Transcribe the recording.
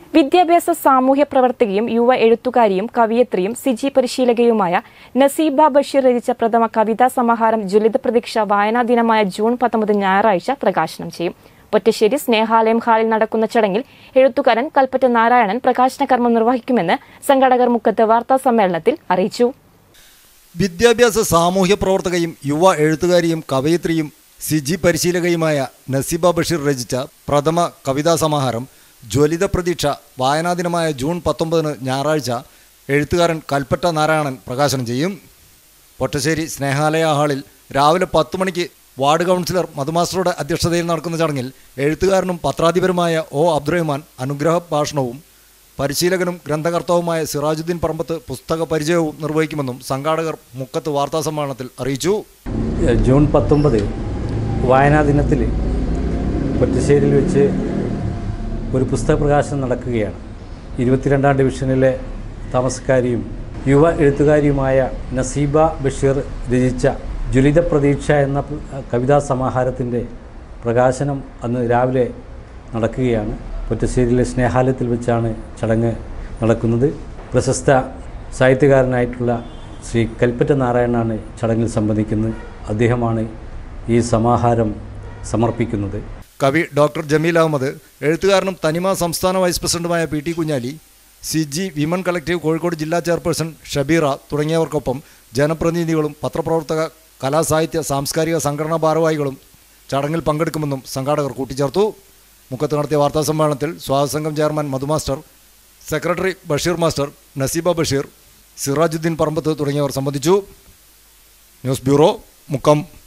വിദ്യാഭ്യാസ സാമൂഹ്യ പ്രവർത്തകയും യുവ എഴുത്തുകാരിയും കവിയത്രിയും സിജി പരിശീലകയുമായ നസീബ ബഷീർ രചിച്ച പ്രഥമ കവിതാ സമാഹാരം ജ്വലിത പ്രതീക്ഷ വായനാ ദിനമായ ജൂൺ പത്തൊമ്പത് ഞായറാഴ്ച പ്രകാശനം ചെയ്യും പൊറ്റശ്ശേരി സ്നേഹാലയം ഹാളിൽ നടക്കുന്ന ചടങ്ങിൽ എഴുത്തുകാരൻ കൽപ്പറ്റ നാരായണൻ പ്രകാശന കർമ്മം നിർവഹിക്കുമെന്ന് സംഘാടകർ മുക്കത്ത് വാർത്താ സമ്മേളനത്തിൽ അറിയിച്ചു വിദ്യാഭ്യാസ സാമൂഹ്യ പ്രവർത്തകയും യുവ എഴുത്തുകാരിയും കവയിത്രിയും സിജി പരിശീലകയുമായ നസീബ ബഷീർ രചിച്ച പ്രഥമ കവിതാ സമാഹാരം ജ്വലിത പ്രതീക്ഷ വായനാ ദിനമായ ജൂൺ പത്തൊമ്പതിന് ഞായറാഴ്ച എഴുത്തുകാരൻ കൽപ്പറ്റ നാരായണൻ പ്രകാശനം ചെയ്യും പൊറ്റശ്ശേരി സ്നേഹാലയ ഹാളിൽ രാവിലെ പത്ത് മണിക്ക് വാർഡ് കൗൺസിലർ മധുമാസ്റ്ററുടെ അധ്യക്ഷതയിൽ നടക്കുന്ന ചടങ്ങിൽ എഴുത്തുകാരനും പത്രാധിപരുമായ ഒ അബ്ദുറഹ്മാൻ അനുഗ്രഹ ഭാഷണവും പരിശീലകനും ഗ്രന്ഥകർത്താവുമായ സിറാജുദ്ദീൻ പറമ്പത്ത് പുസ്തക പരിചയവും നിർവഹിക്കുമെന്നും സംഘാടകർ മുക്കത്ത് വാർത്താസമ്മേളനത്തിൽ അറിയിച്ചു ജൂൺ പത്തൊമ്പത് വായനാ ദിനത്തിൽ പൊറ്റശ്ശേരിയിൽ വെച്ച് ഒരു പുസ്തക പ്രകാശനം നടക്കുകയാണ് ഇരുപത്തിരണ്ടാം ഡിവിഷനിലെ താമസക്കാരിയും യുവ എഴുത്തുകാരിയുമായ നസീബ ബഷീർ രചിച്ച ജ്വലിത പ്രതീക്ഷ എന്ന പ്- കവിതാ സമാഹാരത്തിൻ്റെ പ്രകാശനം അന്ന് രാവിലെ നടക്കുകയാണ് പൊറ്റശ്ശേരിയിലെ സ്നേഹാലയത്തിൽ വെച്ചാണ് ചടങ്ങ് നടക്കുന്നത് പ്രശസ്ത സാഹിത്യകാരനായിട്ടുള്ള ശ്രീ കൽപ്പറ്റ നാരായണനാണ് ചടങ്ങിൽ സംബന്ധിക്കുന്നത് അദ്ദേഹമാണ് ഈ സമാഹാരം സമർപ്പിക്കുന്നത് കവി ഡോക്ടർ ജമീൽ അഹമ്മദ് എഴുത്തുകാരനും തനിമ സംസ്ഥാന വൈസ് പ്രസിഡന്റുമായ P T Kunhali C G women collective Kozhikode ജില്ലാ ചെയർപേഴ്സൺ ഷബീറ തുടങ്ങിയവർക്കൊപ്പം ജനപ്രതിനിധികളും പത്രപ്രവർത്തക കലാസാഹിത്യ സാംസ്കാരിക സംഘടനാ ഭാരവാഹികളും ചടങ്ങിൽ പങ്കെടുക്കുമെന്നും സംഘാടകർ കൂട്ടിച്ചേർത്തു മുക്കത്ത് നടത്തിയ വാർത്താ സമ്മേളനത്തിൽ സ്വാഗതസംഘം chairman Madhu master secretary Basheer master Naseeba Basheer Sirajuddin Parambath തുടങ്ങിയവർ സംബന്ധിച്ചു ന്യൂസ് ബ്യൂറോ മുക്കം